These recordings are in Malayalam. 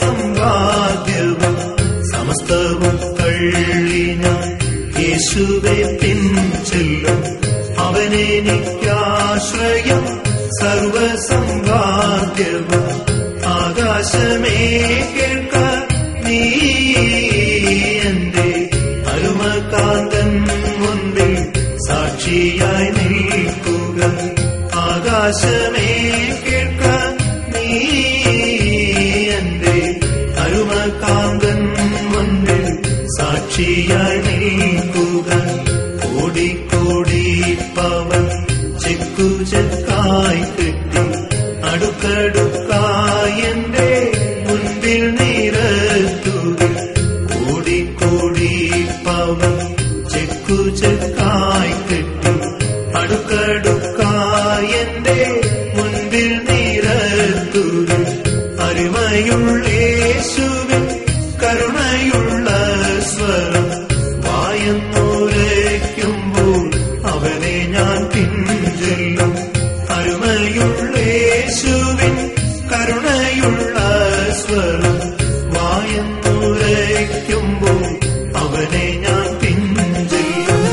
സർവസമ്പാദ്യവും സമസ്തവും തള്ളി ഞാൻ യേശുവെ പിൻചെല്ലും അവനെനിക്കാശ്രയം സർവസമ്പാദ്യവും ആകാശമേ കേൾക്ക നീ എന്റെ അരുമകാന്തൻ മുൻപിൽ സാക്ഷിയായി നിൽക്കുക ആകാശമേ കേൾക്ക നീ എന്റെ അരുമകാന്തൻ മുൻപിൽ സാക്ഷിയായി നിൽക്കുക കോടിക്കോടി പവൻ ചെക്കു ചെക്കായി കിട്ടി അടുക്കടുക്കായി എന്റെ മുൻപിൽ നിരത്തുക കോടിക്കോടി പവൻ ചെക്കു ചെക്കായി കിട്ടി അടുക്കടുക്കായി എന്റെ മുൻപിൽ നിരത്തുക അരുമയുള്ളേശുവിൻ കരുണയുള്ള സ്വരം വായന്നൂരയ്ക്കുമ്പോൾ അവനെ ഞാൻ പിഞ്ചെല്ലും അരുമയുള്ളേശുവിൻ കരുണയുള്ള സ്വരം വായന്നൂരയ്ക്കുമ്പോൾ അവനെ ഞാൻ പിഞ്ചെല്ലും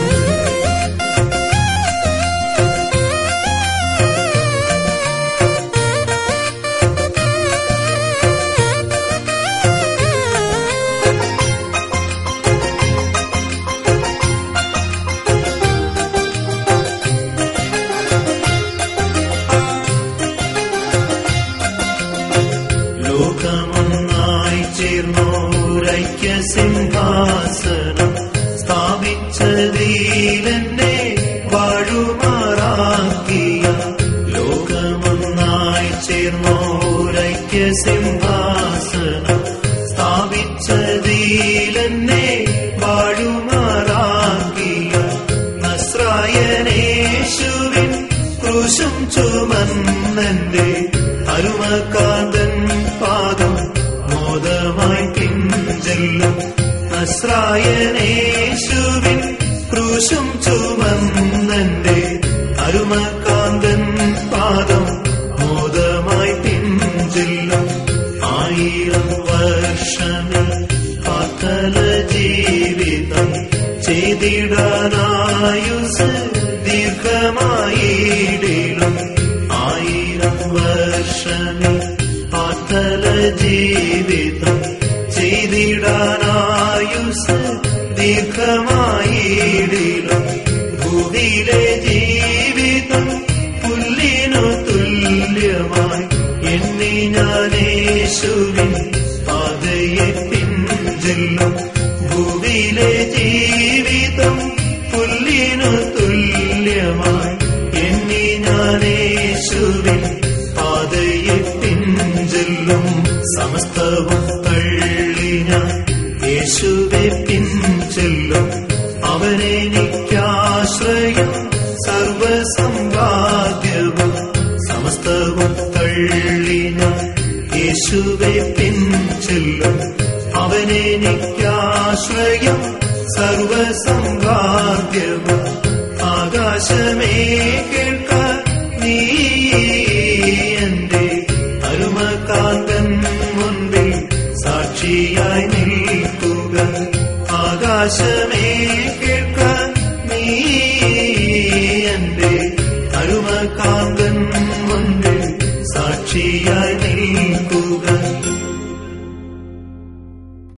ലോകമൊന്നായി ചേർന്നോരൈക്യ സിംഹാസനം സ്ഥാപിച്ചതിലെന്നെ വാഴുമാറാക്കിയ ലോകമൊന്നായി ചേർന്നോരൈക്യ സിംഹാസനം സ്ഥാപിച്ചതിലെന്നെ വാഴുമാറാക്കിയ നസ്രായനേശുവിൻ ക്രൂശും ചുമന്നന്റെ അരുമകാന്തൻ പാദം മോദമായി പിഞ്ചെല്ലും നസ്രായനേശുവിൻ ക്രൂശും ചുമന്നന്റെ അരുമകാന്തൻ പാദം മോദമായി പിഞ്ചെല്ലും ആയിരം വർഷമിൽ പാത്തല ജീവിതം ചെയ്തിടാനായുസ് ദീർഘമായിടിലും ആയിരം വർഷമിൽ പാത്തല ജീവിതം ചെയ്തിടാനായുസ് ദീർഘമായിടിലും ഭൂമിയിലെ ജീവിതം പുല്ലിനു തുല്യമായി എണ്ണി ഞാനേശുവിൻ പാതയെ പിഞ്ചെല്ലും ഭൂമിയിലെ ജീവിതം പുല്ലിനു തുല്യമായി എണ്ണി ഞാനേശുവിൻ പാതയെ പിഞ്ചെല്ലും സമസ്തവും തള്ളി ഞാൻ യേശുവെ പിഞ്ചെല്ലും അവനെനിക്കാശ്രയം സർവസമ്പാദ്യവും സമസ്തവും തള്ളി ഞാൻ യേശുവെ പിഞ്ചെല്ലും അവനെനിക്കാശ്രയം സർവസമ്പാദ്യവും ആകാശമേ കേൾക്ക നീ എന്റെ അരുമകാന്തൻ മുൻപിൽ സാക്ഷിയായി നിൽക്കുക ആകാശമേ